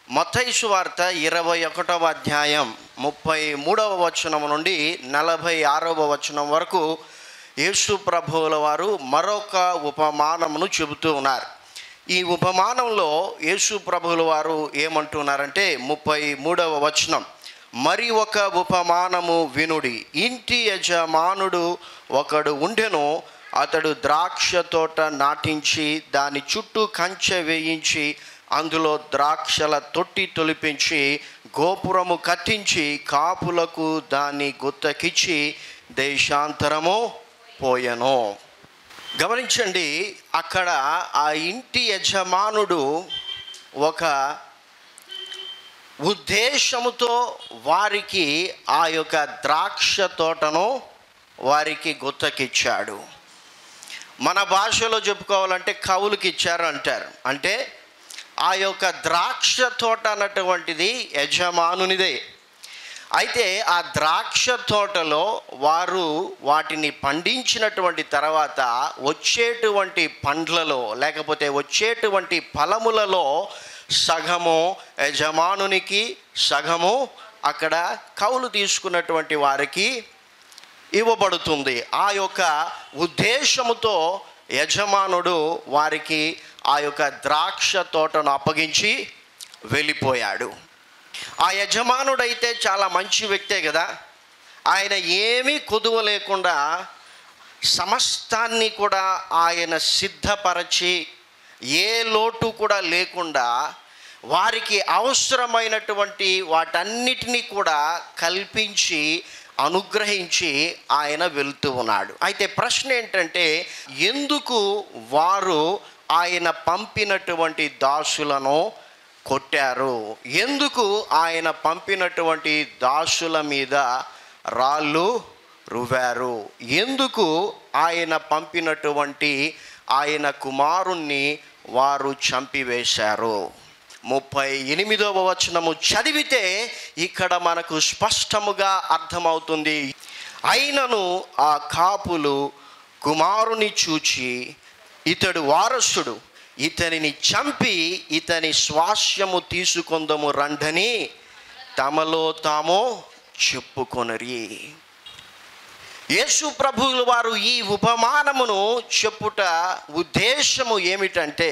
మత్తైసు వార్త ఇరవై ఒకటవ అధ్యాయం ముప్పై మూడవ వచనం నుండి నలభై ఆరవ వచనం వరకు యేసు ప్రభువుల వారు మరొక ఉపమానమును చెబుతూ ఉన్నారు ఈ ఉపమానంలో యేసు ప్రభువుల వారు ఏమంటున్నారంటే ముప్పై మూడవ వచనం మరి ఒక ఉపమానము వినుడి ఇంటి యజమానుడు ఒకడు ఉండెను అతడు ద్రాక్ష తోట నాటించి దాని చుట్టూ కంచె వేయించి అందులో ద్రాక్షల తొట్టి తొలిపించి గోపురము కట్టించి కాపులకు దాన్ని గుత్తకిచ్చి దేశాంతరము పోయెను గమనించండి అక్కడ ఆ ఇంటి యజమానుడు ఒక ఉద్దేశముతో వారికి ఆ యొక్క ద్రాక్ష తోటను వారికి గుత్తకిచ్చాడు మన భాషలో చెప్పుకోవాలంటే కవులకి ఇచ్చారు అంటారు అంటే ఆ యొక్క ద్రాక్ష తోట అన్నటువంటిది యజమానునిదే అయితే ఆ ద్రాక్ష తోటలో వారు వాటిని పండించినటువంటి తర్వాత వచ్చేటువంటి పండ్లలో లేకపోతే వచ్చేటువంటి ఫలములలో సగము యజమానునికి సగము అక్కడ కౌలు తీసుకున్నటువంటి వారికి ఇవ్వబడుతుంది ఆ యొక్క ఉద్దేశముతో యజమానుడు వారికి ఆ యొక్క ద్రాక్ష తోటను అప్పగించి వెళ్ళిపోయాడు ఆ యజమానుడైతే చాలా మంచి వ్యక్తే కదా ఆయన ఏమీ కొదువ లేకుండా సమస్తాన్ని కూడా ఆయన సిద్ధపరచి ఏ లోటు కూడా లేకుండా వారికి అవసరమైనటువంటి వాటన్నిటినీ కూడా కల్పించి అనుగ్రహించి ఆయన వెళ్తూ ఉన్నాడు అయితే ప్రశ్న ఏంటంటే ఎందుకు వారు ఆయన పంపినటువంటి దాసులను కొట్టారు ఎందుకు ఆయన పంపినటువంటి దాసుల మీద రాళ్ళు రువ్వారు ఎందుకు ఆయన పంపినటువంటి ఆయన కుమారుణ్ణి వారు చంపివేశారు ముప్పై ఎనిమిదవ వచనము చదివితే ఇక్కడ మనకు స్పష్టముగా అర్థమవుతుంది అయినను ఆ కాపులు కుమారుని చూచి ఇతడు వారసుడు ఇతనిని చంపి ఇతని స్వాస్యము తీసుకొందము రండని తమలో తాము చెప్పుకొనరి యేసు ప్రభువుల వారు ఈ ఉపమానమును చెప్పుట ఉద్దేశము ఏమిటంటే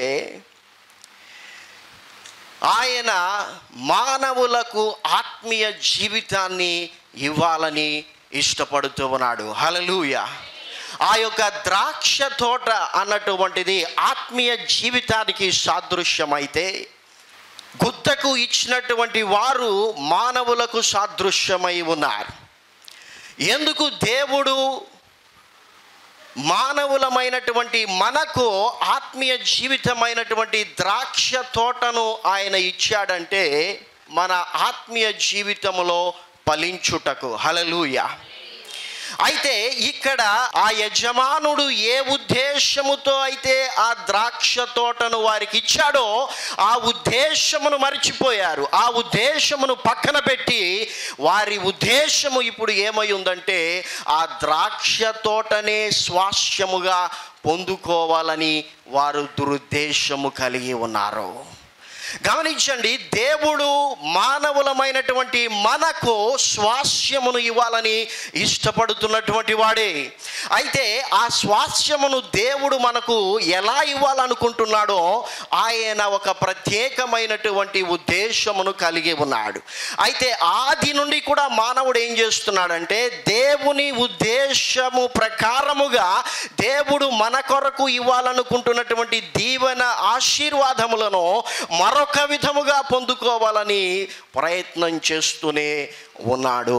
ఆయన మానవులకు ఆత్మీయ జీవితాన్ని ఇవ్వాలని ఇష్టపడుతూ ఉన్నాడు హలలుయ ఆ యొక్క ద్రాక్ష తోట అన్నటువంటిది ఆత్మీయ జీవితానికి సాదృశ్యమైతే గుత్తకు ఇచ్చినటువంటి వారు మానవులకు సాదృశ్యమై ఉన్నారు ఎందుకు దేవుడు మానవులమైనటువంటి మనకు ఆత్మీయ జీవితమైనటువంటి ద్రాక్ష తోటను ఆయన ఇచ్చాడంటే మన ఆత్మీయ జీవితంలో ఫలించుటకు హలలుయ అయితే ఇక్కడ ఆ యజమానుడు ఏ ఉద్దేశముతో అయితే ఆ ద్రాక్ష తోటను వారికి ఇచ్చాడో ఆ ఉద్దేశమును మర్చిపోయారు ఆ ఉద్దేశమును పక్కన పెట్టి వారి ఉద్దేశము ఇప్పుడు ఏమై ఉందంటే ఆ ద్రాక్ష తోటనే స్వాస్యముగా పొందుకోవాలని వారు దురుద్దేశము కలిగి ఉన్నారు గమనించండి దేవుడు మానవులమైనటువంటి మనకు స్వాస్యమును ఇవ్వాలని ఇష్టపడుతున్నటువంటి వాడే అయితే ఆ స్వాస్యమును దేవుడు మనకు ఎలా ఇవ్వాలనుకుంటున్నాడో ఆయన ఒక ప్రత్యేకమైనటువంటి ఉద్దేశమును కలిగి ఉన్నాడు అయితే ఆది నుండి కూడా మానవుడు ఏం చేస్తున్నాడంటే దేవుని ఉద్దేశము ప్రకారముగా దేవుడు మన కొరకు ఇవ్వాలనుకుంటున్నటువంటి దీవెన ఆశీర్వాదములను మరొక విధముగా పొందుకోవాలని ప్రయత్నం చేస్తూనే ఉన్నాడు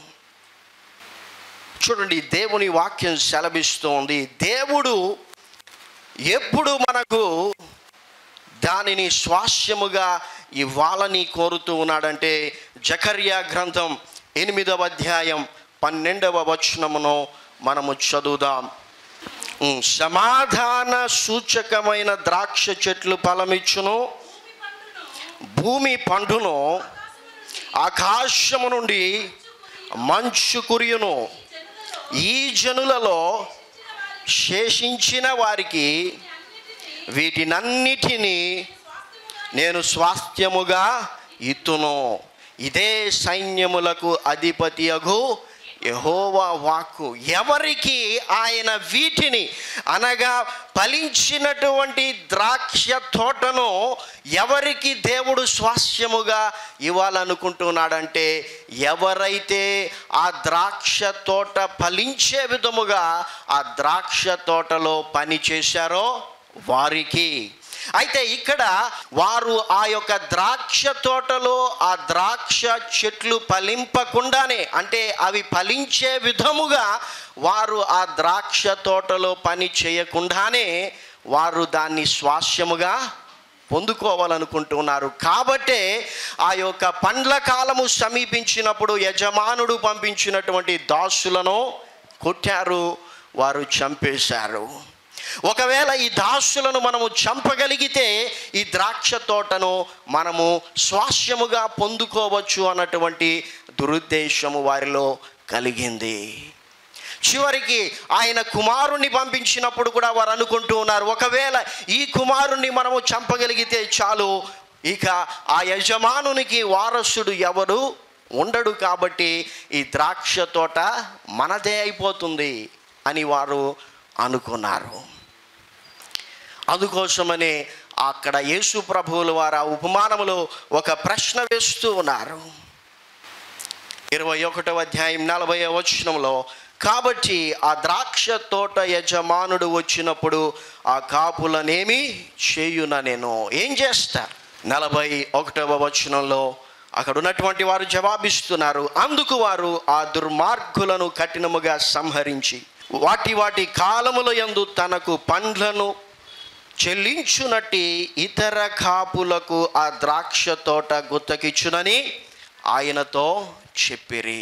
చూడండి దేవుని వాక్యం సెలవిస్తోంది దేవుడు ఎప్పుడు మనకు దానిని స్వాస్యముగా ఇవ్వాలని కోరుతూ ఉన్నాడంటే జకర్యా గ్రంథం ఎనిమిదవ అధ్యాయం పన్నెండవ వచనమును మనము చదువుదాం ఉమ్, సమాధాన సూచకమైన ద్రాక్ష చెట్లు ఫలమిచ్చును భూమి పండును ఆకాశము నుండి మంచు కురియును ఈ జనులలో శేషించిన వారికి వీటినన్నిటినీ నేను స్వాస్థ్యముగా ఇతును ఇదే సైన్యములకు అధిపతి అగు యహోవా వాక్కు ఎవరికి ఆయన వీటిని అనగా ఫలించినటువంటి ద్రాక్ష తోటను ఎవరికి దేవుడు స్వాస్యముగా ఇవ్వాలనుకుంటున్నాడంటే ఎవరైతే ఆ ద్రాక్ష తోట ఫలించే విధముగా ఆ ద్రాక్ష తోటలో పని చేశారో వారికి అయితే ఇక్కడ వారు ఆ యొక్క ద్రాక్ష తోటలో ఆ ద్రాక్ష చెట్లు ఫలింపకుండానే అంటే అవి ఫలించే విధముగా వారు ఆ ద్రాక్ష తోటలో పని చేయకుండానే వారు దాన్ని స్వాస్యముగా పొందుకోవాలనుకుంటున్నారు కాబట్టే ఆ యొక్క పండ్ల కాలము సమీపించినప్పుడు యజమానుడు పంపించినటువంటి దాసులను కొట్టారు వారు చంపేశారు ఒకవేళ ఈ దాసులను మనము చంపగలిగితే ఈ ద్రాక్ష తోటను మనము స్వాస్యముగా పొందుకోవచ్చు అన్నటువంటి దురుద్దేశము వారిలో కలిగింది చివరికి ఆయన కుమారుణ్ణి పంపించినప్పుడు కూడా వారు అనుకుంటూ ఉన్నారు ఒకవేళ ఈ కుమారుణ్ణి మనము చంపగలిగితే చాలు ఇక ఆ యజమానునికి వారసుడు ఎవరు ఉండడు కాబట్టి ఈ ద్రాక్ష తోట మనదే అయిపోతుంది అని వారు అనుకున్నారు అందుకోసమనే అక్కడ యేసు ప్రభువుల వారు ఆ ఉపమానములో ఒక ప్రశ్న వేస్తూ ఉన్నారు ఇరవై ఒకటవ అధ్యాయం నలభై వచనంలో కాబట్టి ఆ ద్రాక్ష తోట యజమానుడు వచ్చినప్పుడు ఆ కాపులనేమి చేయున నేను ఏం చేస్తా నలభై ఒకటవ వచనంలో అక్కడ ఉన్నటువంటి వారు జవాబిస్తున్నారు అందుకు వారు ఆ దుర్మార్గులను కఠినముగా సంహరించి వాటి వాటి కాలముల యందు తనకు పండ్లను చెల్లించునట్టి ఇతర కాపులకు ఆ ద్రాక్ష తోట గుత్తకిచ్చునని ఆయనతో చెప్పిరి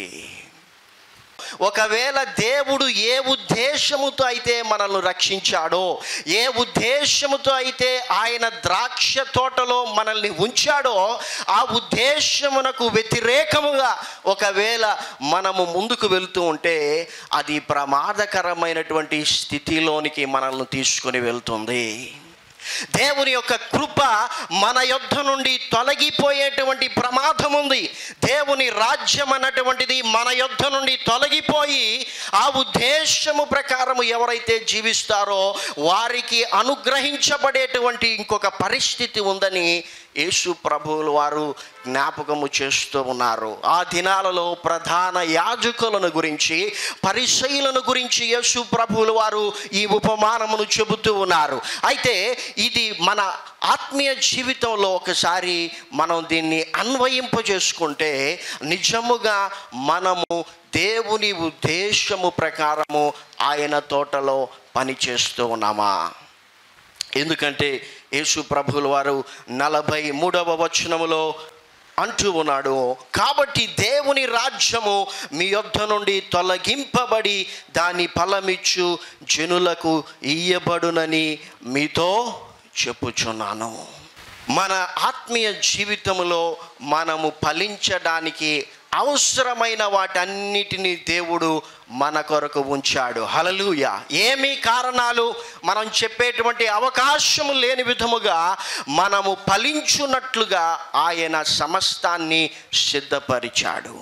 ఒకవేళ దేవుడు ఏ ఉద్దేశముతో అయితే మనల్ని రక్షించాడో ఏ ఉద్దేశముతో అయితే ఆయన ద్రాక్ష తోటలో మనల్ని ఉంచాడో ఆ ఉద్దేశమునకు వ్యతిరేకముగా ఒకవేళ మనము ముందుకు వెళ్తూ ఉంటే అది ప్రమాదకరమైనటువంటి స్థితిలోనికి మనల్ని తీసుకొని వెళ్తుంది దేవుని యొక్క కృప మన యొద్ధ నుండి తొలగిపోయేటువంటి ప్రమాదం ఉంది దేవుని రాజ్యం అన్నటువంటిది మన యొద్ధ నుండి తొలగిపోయి ఆ ఉద్దేశము ప్రకారము ఎవరైతే జీవిస్తారో వారికి అనుగ్రహించబడేటువంటి ఇంకొక పరిస్థితి ఉందని యేసు ప్రభువులు వారు జ్ఞాపకము చేస్తూ ఉన్నారు ఆ దినాలలో ప్రధాన యాజకులను గురించి పరిశైలను గురించి యేసు ప్రభువులు వారు ఈ ఉపమానమును చెబుతూ ఉన్నారు అయితే ఇది మన ఆత్మీయ జీవితంలో ఒకసారి మనం దీన్ని అన్వయింప చేసుకుంటే నిజముగా మనము దేవుని ఉద్దేశము ప్రకారము ఆయన తోటలో పనిచేస్తూ ఉన్నామా ఎందుకంటే యేసు ప్రభువుల వారు నలభై మూడవ వచనములో అంటూ ఉన్నాడు కాబట్టి దేవుని రాజ్యము మీ యొద్ధ నుండి తొలగింపబడి దాని ఫలమిచ్చు జనులకు ఇయ్యబడునని మీతో చెప్పుచున్నాను మన ఆత్మీయ జీవితంలో మనము ఫలించడానికి అవసరమైన వాటన్నిటిని దేవుడు మన కొరకు ఉంచాడు హలలుయ ఏమి కారణాలు మనం చెప్పేటువంటి అవకాశము లేని విధముగా మనము ఫలించున్నట్లుగా ఆయన సమస్తాన్ని సిద్ధపరిచాడు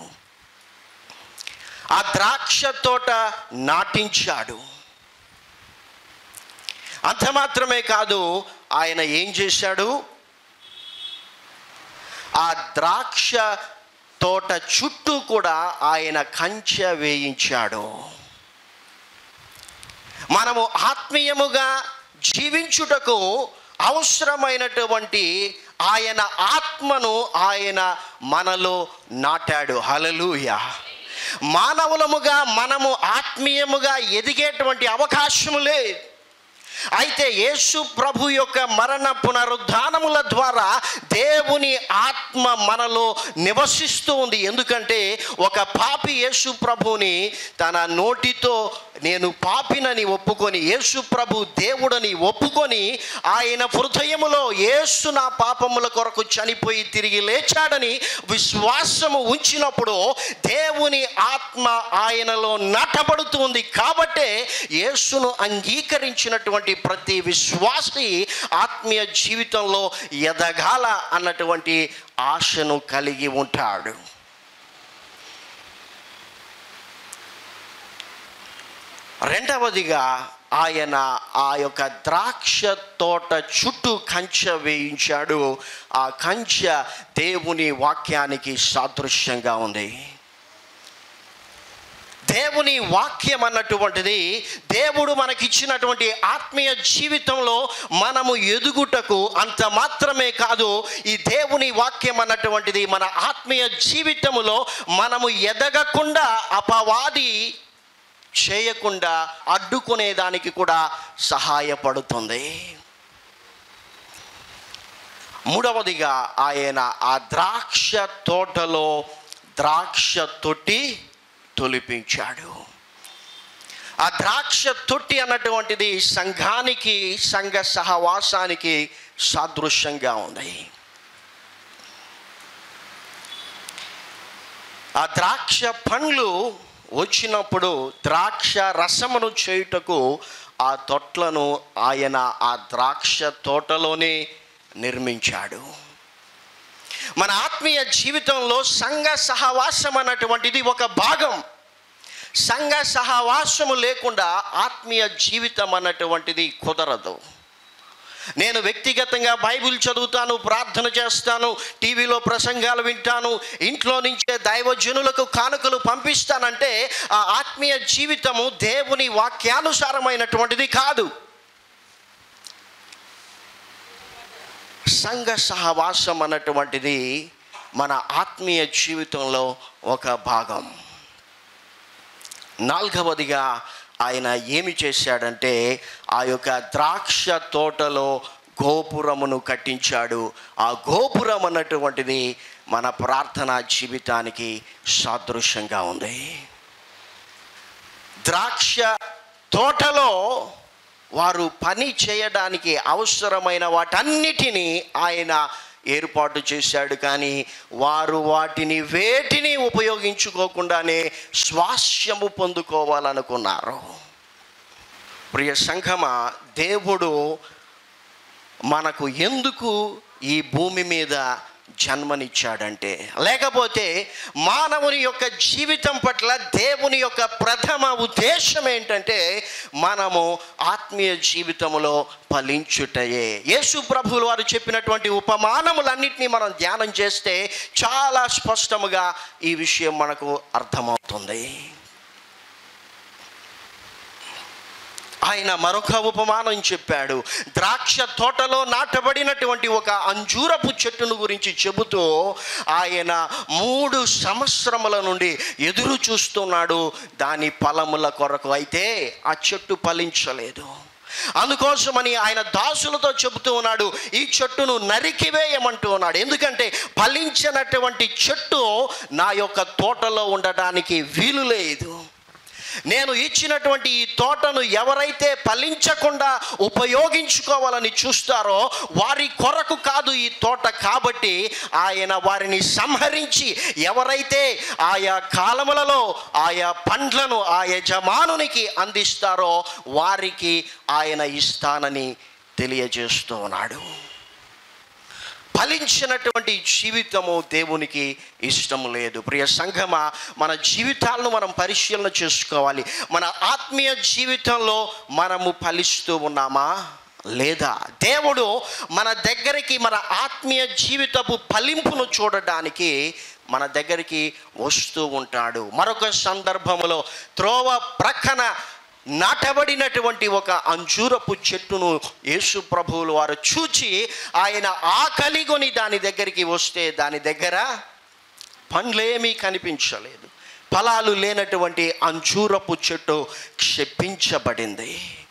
ఆ ద్రాక్ష తోట నాటించాడు అంత మాత్రమే కాదు ఆయన ఏం చేశాడు ఆ ద్రాక్ష తోట చుట్టూ కూడా ఆయన కంచె వేయించాడు మనము ఆత్మీయముగా జీవించుటకు అవసరమైనటువంటి ఆయన ఆత్మను ఆయన మనలో నాటాడు హలలుయ మానవులముగా మనము ఆత్మీయముగా ఎదిగేటువంటి అవకాశము లేదు అయితే యేసు ప్రభు యొక్క మరణ పునరుద్ధానముల ద్వారా దేవుని ఆత్మ మనలో నివసిస్తూ ఉంది ఎందుకంటే ఒక పాపి యేసు ప్రభుని తన నోటితో నేను పాపినని ఒప్పుకొని యేసు ప్రభు దేవుడని ఒప్పుకొని ఆయన హృదయములో యేసు నా పాపముల కొరకు చనిపోయి తిరిగి లేచాడని విశ్వాసము ఉంచినప్పుడు దేవుని ఆత్మ ఆయనలో నాటబడుతుంది కాబట్టే యేసును అంగీకరించినటువంటి ఉన్నటువంటి ప్రతి విశ్వాసి ఆత్మీయ జీవితంలో ఎదగాల అన్నటువంటి ఆశను కలిగి ఉంటాడు రెండవదిగా ఆయన ఆ యొక్క ద్రాక్ష తోట చుట్టూ కంచె వేయించాడు ఆ కంచె దేవుని వాక్యానికి సాదృశ్యంగా ఉంది దేవుని వాక్యం అన్నటువంటిది దేవుడు మనకిచ్చినటువంటి ఆత్మీయ జీవితంలో మనము ఎదుగుటకు అంత మాత్రమే కాదు ఈ దేవుని వాక్యం అన్నటువంటిది మన ఆత్మీయ జీవితంలో మనము ఎదగకుండా అపవాది చేయకుండా అడ్డుకునేదానికి కూడా సహాయపడుతుంది మూడవదిగా ఆయన ఆ ద్రాక్ష తోటలో ద్రాక్ష తొట్టి తొలిపించాడు ఆ ద్రాక్ష తొట్టి అన్నటువంటిది సంఘానికి సంఘ సహవాసానికి సాదృశ్యంగా ఉంది ఆ ద్రాక్ష పండ్లు వచ్చినప్పుడు ద్రాక్ష రసమును చేయుటకు ఆ తొట్లను ఆయన ఆ ద్రాక్ష తోటలోనే నిర్మించాడు మన ఆత్మీయ జీవితంలో సంఘ సహవాసం అన్నటువంటిది ఒక భాగం సంఘ సహవాసము లేకుండా ఆత్మీయ జీవితం అన్నటువంటిది కుదరదు నేను వ్యక్తిగతంగా బైబిల్ చదువుతాను ప్రార్థన చేస్తాను టీవీలో ప్రసంగాలు వింటాను ఇంట్లో నుంచే దైవజనులకు కానుకలు పంపిస్తానంటే ఆ ఆత్మీయ జీవితము దేవుని వాక్యానుసారమైనటువంటిది కాదు సంఘ సహవాసం అన్నటువంటిది మన ఆత్మీయ జీవితంలో ఒక భాగం నాలుగవదిగా ఆయన ఏమి చేశాడంటే ఆ యొక్క ద్రాక్ష తోటలో గోపురమును కట్టించాడు ఆ గోపురం అన్నటువంటిది మన ప్రార్థనా జీవితానికి సాదృశ్యంగా ఉంది ద్రాక్ష తోటలో వారు పని చేయడానికి అవసరమైన వాటన్నిటినీ ఆయన ఏర్పాటు చేశాడు కానీ వారు వాటిని వేటిని ఉపయోగించుకోకుండానే స్వాస్యము పొందుకోవాలనుకున్నారు ప్రియ సంఘమ దేవుడు మనకు ఎందుకు ఈ భూమి మీద జన్మనిచ్చాడంటే లేకపోతే మానవుని యొక్క జీవితం పట్ల దేవుని యొక్క ప్రథమ ఉద్దేశం ఏంటంటే మనము ఆత్మీయ జీవితంలో ఫలించుటయే యేసు ప్రభువులు వారు చెప్పినటువంటి ఉపమానములన్నింటినీ మనం ధ్యానం చేస్తే చాలా స్పష్టముగా ఈ విషయం మనకు అర్థమవుతుంది ఆయన మరొక ఉపమానం చెప్పాడు ద్రాక్ష తోటలో నాటబడినటువంటి ఒక అంజూరపు చెట్టును గురించి చెబుతూ ఆయన మూడు సంవత్సరముల నుండి ఎదురు చూస్తున్నాడు దాని ఫలముల కొరకు అయితే ఆ చెట్టు ఫలించలేదు అందుకోసమని ఆయన దాసులతో చెబుతూ ఉన్నాడు ఈ చెట్టును నరికివేయమంటూ ఉన్నాడు ఎందుకంటే ఫలించినటువంటి చెట్టు నా యొక్క తోటలో ఉండడానికి వీలు లేదు నేను ఇచ్చినటువంటి ఈ తోటను ఎవరైతే ఫలించకుండా ఉపయోగించుకోవాలని చూస్తారో వారి కొరకు కాదు ఈ తోట కాబట్టి ఆయన వారిని సంహరించి ఎవరైతే ఆయా కాలములలో ఆయా పండ్లను ఆ యజమానునికి అందిస్తారో వారికి ఆయన ఇస్తానని తెలియజేస్తూ ఉన్నాడు ఫలించినటువంటి జీవితము దేవునికి ఇష్టం లేదు ప్రియ సంఘమ మన జీవితాలను మనం పరిశీలన చేసుకోవాలి మన ఆత్మీయ జీవితంలో మనము ఫలిస్తూ ఉన్నామా లేదా దేవుడు మన దగ్గరికి మన ఆత్మీయ జీవితపు ఫలింపును చూడడానికి మన దగ్గరికి వస్తూ ఉంటాడు మరొక సందర్భంలో త్రోవ ప్రక్కన నాటబడినటువంటి ఒక అంజూరపు చెట్టును యేసు ప్రభువులు వారు చూచి ఆయన ఆకలిగొని దాని దగ్గరికి వస్తే దాని దగ్గర పండ్లేమీ కనిపించలేదు ఫలాలు లేనటువంటి అంజూరపు చెట్టు క్షపించబడింది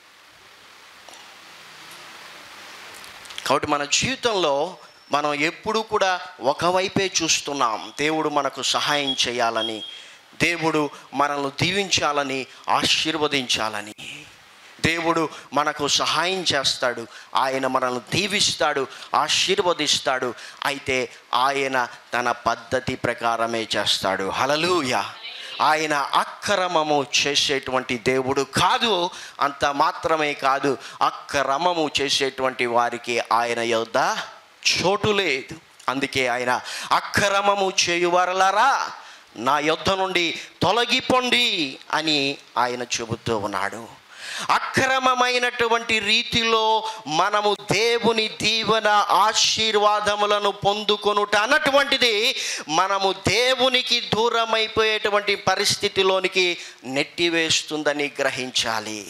కాబట్టి మన జీవితంలో మనం ఎప్పుడు కూడా ఒకవైపే చూస్తున్నాం దేవుడు మనకు సహాయం చేయాలని దేవుడు మనల్ని దీవించాలని ఆశీర్వదించాలని దేవుడు మనకు సహాయం చేస్తాడు ఆయన మనల్ని దీవిస్తాడు ఆశీర్వదిస్తాడు అయితే ఆయన తన పద్ధతి ప్రకారమే చేస్తాడు హలలుయ ఆయన అక్రమము చేసేటువంటి దేవుడు కాదు అంత మాత్రమే కాదు అక్రమము చేసేటువంటి వారికి ఆయన యొద్ద చోటు లేదు అందుకే ఆయన అక్రమము చేయువారలారా నా యొద్ద నుండి తొలగిపోండి అని ఆయన చెబుతూ ఉన్నాడు అక్రమమైనటువంటి రీతిలో మనము దేవుని దీవెన ఆశీర్వాదములను పొందుకొనుట అన్నటువంటిది మనము దేవునికి దూరమైపోయేటువంటి పరిస్థితిలోనికి నెట్టివేస్తుందని గ్రహించాలి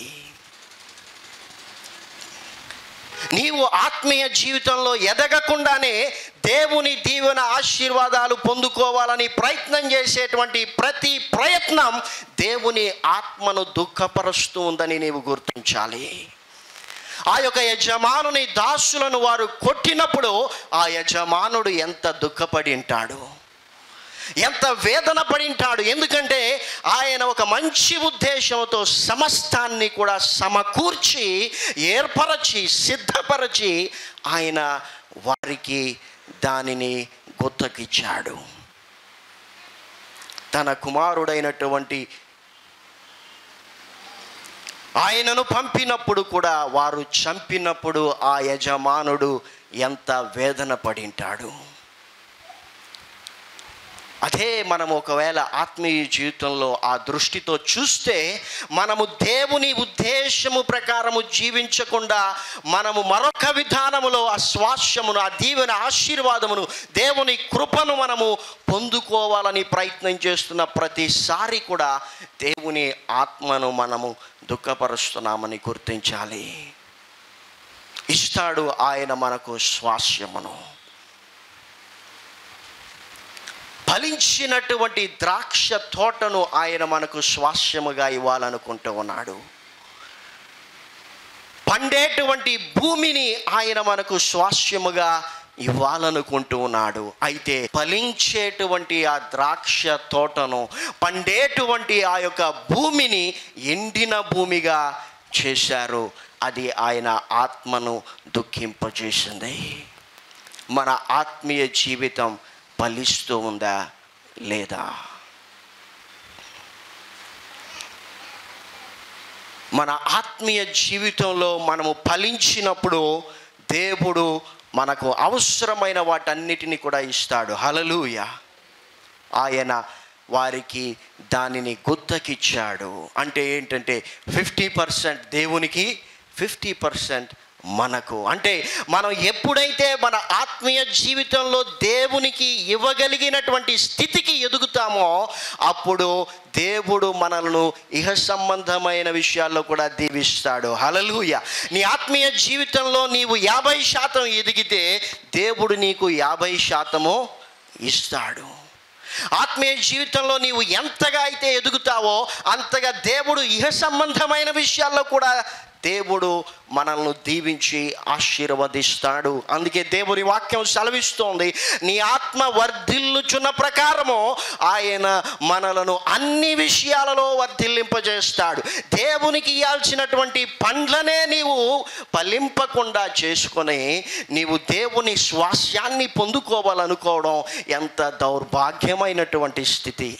నీవు ఆత్మీయ జీవితంలో ఎదగకుండానే దేవుని దీవెన ఆశీర్వాదాలు పొందుకోవాలని ప్రయత్నం చేసేటువంటి ప్రతి ప్రయత్నం దేవుని ఆత్మను దుఃఖపరుస్తూ ఉందని నీవు గుర్తించాలి ఆ యొక్క యజమానుని దాసులను వారు కొట్టినప్పుడు ఆ యజమానుడు ఎంత దుఃఖపడి ఉంటాడు ఎంత వేదన పడింటాడు ఎందుకంటే ఆయన ఒక మంచి ఉద్దేశంతో సమస్తాన్ని కూడా సమకూర్చి ఏర్పరచి సిద్ధపరచి ఆయన వారికి దానిని గుత్తకిచ్చాడు తన కుమారుడైనటువంటి ఆయనను పంపినప్పుడు కూడా వారు చంపినప్పుడు ఆ యజమానుడు ఎంత వేదన పడింటాడు అదే మనం ఒకవేళ ఆత్మీయ జీవితంలో ఆ దృష్టితో చూస్తే మనము దేవుని ఉద్దేశము ప్రకారము జీవించకుండా మనము మరొక విధానములో ఆ స్వాస్యమును ఆ దీవెన ఆశీర్వాదమును దేవుని కృపను మనము పొందుకోవాలని ప్రయత్నం చేస్తున్న ప్రతిసారి కూడా దేవుని ఆత్మను మనము దుఃఖపరుస్తున్నామని గుర్తించాలి ఇస్తాడు ఆయన మనకు స్వాస్యమును ఫలించినటువంటి ద్రాక్ష తోటను ఆయన మనకు స్వాస్యముగా ఇవ్వాలనుకుంటూ ఉన్నాడు పండేటువంటి భూమిని ఆయన మనకు స్వాస్యముగా ఇవ్వాలనుకుంటూ ఉన్నాడు అయితే ఫలించేటువంటి ఆ ద్రాక్ష తోటను పండేటువంటి ఆ యొక్క భూమిని ఎండిన భూమిగా చేశారు అది ఆయన ఆత్మను దుఃఖింపజేసింది మన ఆత్మీయ జీవితం ఫలిస్తూ ఉందా లేదా మన ఆత్మీయ జీవితంలో మనము ఫలించినప్పుడు దేవుడు మనకు అవసరమైన వాటన్నిటిని కూడా ఇస్తాడు హలలుయ ఆయన వారికి దానిని గుత్తకిచ్చాడు అంటే ఏంటంటే ఫిఫ్టీ పర్సెంట్ దేవునికి ఫిఫ్టీ పర్సెంట్ మనకు అంటే మనం ఎప్పుడైతే మన ఆత్మీయ జీవితంలో దేవునికి ఇవ్వగలిగినటువంటి స్థితికి ఎదుగుతామో అప్పుడు దేవుడు మనలను ఇహ సంబంధమైన విషయాల్లో కూడా దీవిస్తాడు హలలుయ నీ ఆత్మీయ జీవితంలో నీవు యాభై శాతం ఎదిగితే దేవుడు నీకు యాభై శాతము ఇస్తాడు ఆత్మీయ జీవితంలో నీవు ఎంతగా అయితే ఎదుగుతావో అంతగా దేవుడు ఇహ సంబంధమైన విషయాల్లో కూడా దేవుడు మనల్ని దీవించి ఆశీర్వదిస్తాడు అందుకే దేవుని వాక్యం సెలవిస్తోంది నీ ఆత్మ వర్ధిల్లుచున్న ప్రకారము ఆయన మనలను అన్ని విషయాలలో వర్ధిల్లింపజేస్తాడు దేవునికి ఇవ్వాల్సినటువంటి పండ్లనే నీవు ఫలింపకుండా చేసుకొని నీవు దేవుని స్వాస్యాన్ని పొందుకోవాలనుకోవడం ఎంత దౌర్భాగ్యమైనటువంటి స్థితి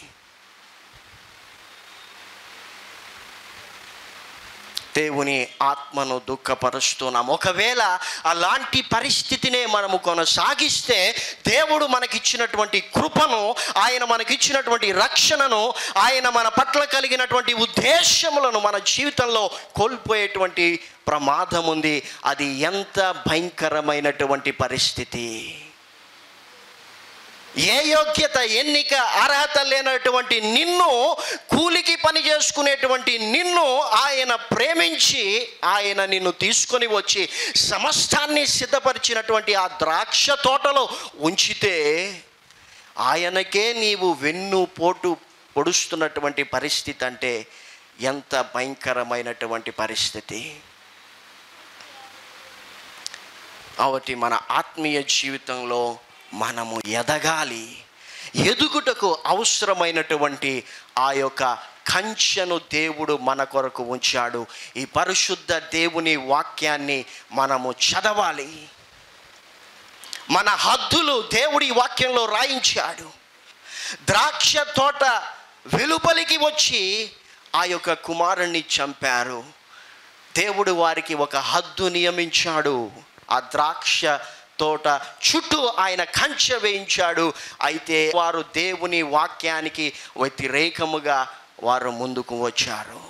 దేవుని ఆత్మను దుఃఖపరుస్తున్నాం ఒకవేళ అలాంటి పరిస్థితినే మనము కొనసాగిస్తే దేవుడు మనకిచ్చినటువంటి కృపను ఆయన మనకిచ్చినటువంటి రక్షణను ఆయన మన పట్ల కలిగినటువంటి ఉద్దేశములను మన జీవితంలో కోల్పోయేటువంటి ప్రమాదం ఉంది అది ఎంత భయంకరమైనటువంటి పరిస్థితి ఏ యోగ్యత ఎన్నిక అర్హత లేనటువంటి నిన్ను కూలికి పని చేసుకునేటువంటి నిన్ను ఆయన ప్రేమించి ఆయన నిన్ను తీసుకొని వచ్చి సమస్తాన్ని సిద్ధపరిచినటువంటి ఆ ద్రాక్ష తోటలో ఉంచితే ఆయనకే నీవు వెన్ను పోటు పొడుస్తున్నటువంటి పరిస్థితి అంటే ఎంత భయంకరమైనటువంటి పరిస్థితి కాబట్టి మన ఆత్మీయ జీవితంలో మనము ఎదగాలి ఎదుగుటకు అవసరమైనటువంటి ఆ యొక్క కంచెను దేవుడు మన కొరకు ఉంచాడు ఈ పరిశుద్ధ దేవుని వాక్యాన్ని మనము చదవాలి మన హద్దులు దేవుడి వాక్యంలో రాయించాడు ద్రాక్ష తోట వెలుపలికి వచ్చి ఆ యొక్క కుమారుణ్ణి చంపారు దేవుడు వారికి ఒక హద్దు నియమించాడు ఆ ద్రాక్ష తోట చుట్టూ ఆయన కంచె వేయించాడు అయితే వారు దేవుని వాక్యానికి వ్యతిరేకముగా వారు ముందుకు వచ్చారు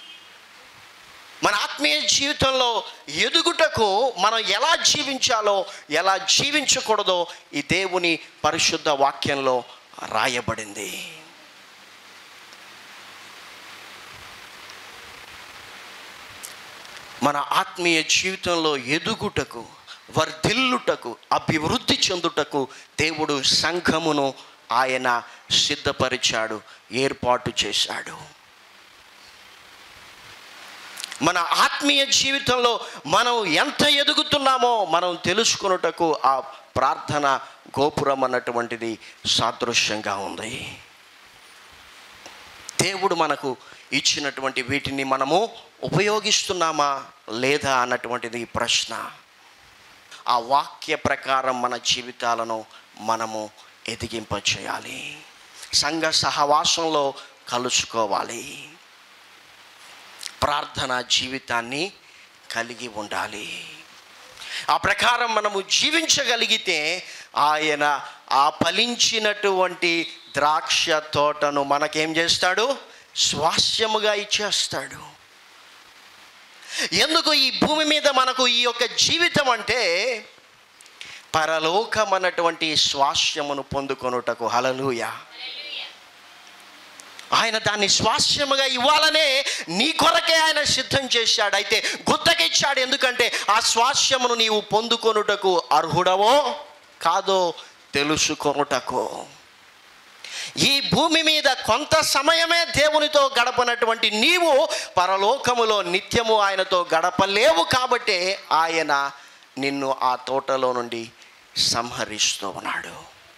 మన ఆత్మీయ జీవితంలో ఎదుగుటకు మనం ఎలా జీవించాలో ఎలా జీవించకూడదో ఈ దేవుని పరిశుద్ధ వాక్యంలో రాయబడింది మన ఆత్మీయ జీవితంలో ఎదుగుటకు వర్ధిల్లుటకు అభివృద్ధి చెందుటకు దేవుడు సంఘమును ఆయన సిద్ధపరిచాడు ఏర్పాటు చేశాడు మన ఆత్మీయ జీవితంలో మనం ఎంత ఎదుగుతున్నామో మనం తెలుసుకొనుటకు ఆ ప్రార్థన గోపురం అన్నటువంటిది సాదృశ్యంగా ఉంది దేవుడు మనకు ఇచ్చినటువంటి వీటిని మనము ఉపయోగిస్తున్నామా లేదా అన్నటువంటిది ప్రశ్న ఆ వాక్య ప్రకారం మన జీవితాలను మనము ఎదిగింప చేయాలి సంఘ సహవాసంలో కలుసుకోవాలి ప్రార్థన జీవితాన్ని కలిగి ఉండాలి ఆ ప్రకారం మనము జీవించగలిగితే ఆయన ఆ ఫలించినటువంటి ద్రాక్ష తోటను మనకేం చేస్తాడు స్వాస్యముగా ఇచ్చేస్తాడు ఎందుకు ఈ భూమి మీద మనకు ఈ యొక్క జీవితం అంటే పరలోకం అన్నటువంటి స్వాస్యమును పొందుకొనుటకు హలలుయా ఆయన దాన్ని స్వాస్యముగా ఇవ్వాలనే నీ కొరకే ఆయన సిద్ధం చేశాడు అయితే గుత్తకిచ్చాడు ఎందుకంటే ఆ స్వాస్యమును నీవు పొందుకొనుటకు అర్హుడవో కాదో తెలుసుకొనుటకు ఈ భూమి మీద కొంత సమయమే దేవునితో గడపనటువంటి నీవు పరలోకములో నిత్యము ఆయనతో గడపలేవు కాబట్టే ఆయన నిన్ను ఆ తోటలో నుండి సంహరిస్తూ ఉన్నాడు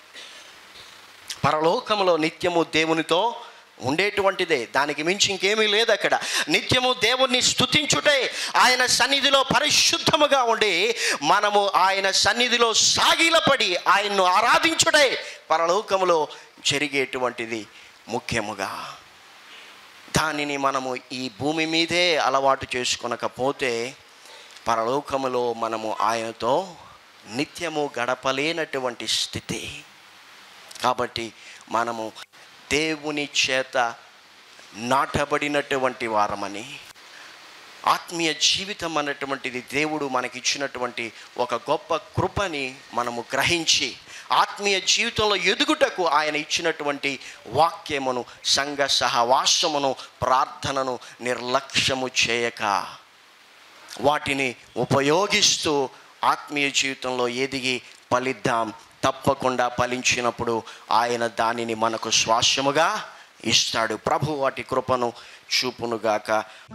పరలోకములో నిత్యము దేవునితో ఉండేటువంటిదే దానికి మించి ఇంకేమీ లేదు అక్కడ నిత్యము దేవుణ్ణి స్తుతించుటే ఆయన సన్నిధిలో పరిశుద్ధముగా ఉండి మనము ఆయన సన్నిధిలో సాగిలపడి ఆయన్ను ఆరాధించుటే పరలోకములో జరిగేటువంటిది ముఖ్యముగా దానిని మనము ఈ భూమి మీదే అలవాటు చేసుకొనకపోతే పరలోకములో మనము ఆయనతో నిత్యము గడపలేనటువంటి స్థితి కాబట్టి మనము దేవుని చేత నాటబడినటువంటి వారమని ఆత్మీయ జీవితం అన్నటువంటిది దేవుడు మనకిచ్చినటువంటి ఒక గొప్ప కృపని మనము గ్రహించి ఆత్మీయ జీవితంలో ఎదుగుటకు ఆయన ఇచ్చినటువంటి వాక్యమును సంఘ సహవాసమును ప్రార్థనను నిర్లక్ష్యము చేయక వాటిని ఉపయోగిస్తూ ఆత్మీయ జీవితంలో ఎదిగి ఫలిద్దాం తప్పకుండా ఫలించినప్పుడు ఆయన దానిని మనకు స్వాస్యముగా ఇస్తాడు ప్రభు వాటి కృపను చూపునుగాక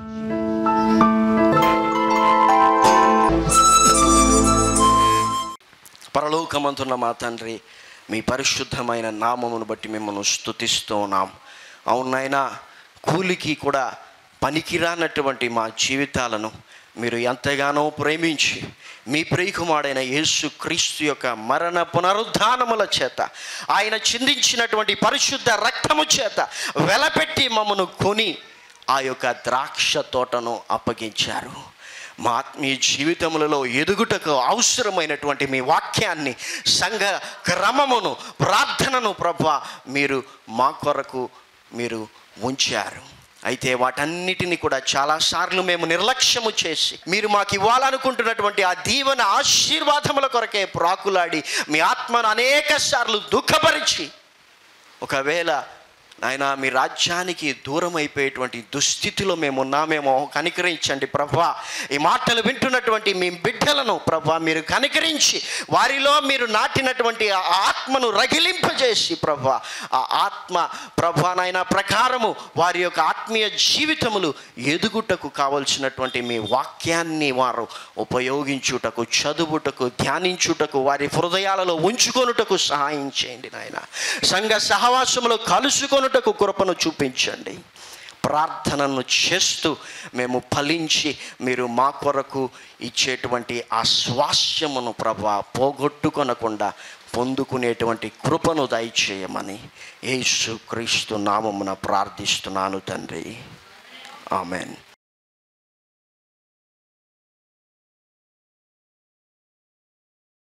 పరలోకమంతున్న మా తండ్రి మీ పరిశుద్ధమైన నామమును బట్టి మిమ్మల్ని స్తుతిస్తూ ఉన్నాం అవునైనా కూలికి కూడా పనికిరానటువంటి మా జీవితాలను మీరు ఎంతగానో ప్రేమించి మీ ప్రియకుమాడైన యేసు క్రీస్తు యొక్క మరణ పునరుద్ధానముల చేత ఆయన చిందించినటువంటి పరిశుద్ధ రక్తము చేత వెలపెట్టి మమ్మను కొని ఆ యొక్క ద్రాక్ష తోటను అప్పగించారు మా ఆత్మీయ జీవితములలో ఎదుగుటకు అవసరమైనటువంటి మీ వాక్యాన్ని సంఘ క్రమమును ప్రార్థనను ప్రభ మీరు మా కొరకు మీరు ఉంచారు అయితే వాటన్నిటిని కూడా చాలాసార్లు మేము నిర్లక్ష్యము చేసి మీరు మాకు ఇవ్వాలనుకుంటున్నటువంటి ఆ దీవెన ఆశీర్వాదముల కొరకే ప్రాకులాడి మీ ఆత్మను అనేక సార్లు దుఃఖపరిచి ఒకవేళ నాయన మీ రాజ్యానికి దూరం అయిపోయేటువంటి దుస్థితిలో మేము ఉన్నామేమో కనికరించండి ప్రభా ఈ మాటలు వింటున్నటువంటి మీ బిడ్డలను ప్రభా మీరు కనికరించి వారిలో మీరు నాటినటువంటి ఆ ఆత్మను రగిలింపజేసి ప్రభా ఆ ఆత్మ ప్రభా నాయన ప్రకారము వారి యొక్క ఆత్మీయ జీవితములు ఎదుగుటకు కావలసినటువంటి మీ వాక్యాన్ని వారు ఉపయోగించుటకు చదువుటకు ధ్యానించుటకు వారి హృదయాలలో ఉంచుకొనుటకు సహాయం చేయండి నాయన సంఘ సహవాసములో కలుసుకొనుటకు కృపను చూపించండి ప్రార్థనను చేస్తూ మేము ఫలించి మీరు మా కొరకు ఇచ్చేటువంటి ఆ స్వాస్యమును ప్రభా పోగొట్టుకొనకుండా పొందుకునేటువంటి కృపను దయచేయమని యేసు క్రీస్తు నామమున ప్రార్థిస్తున్నాను తండ్రి ఆమెన్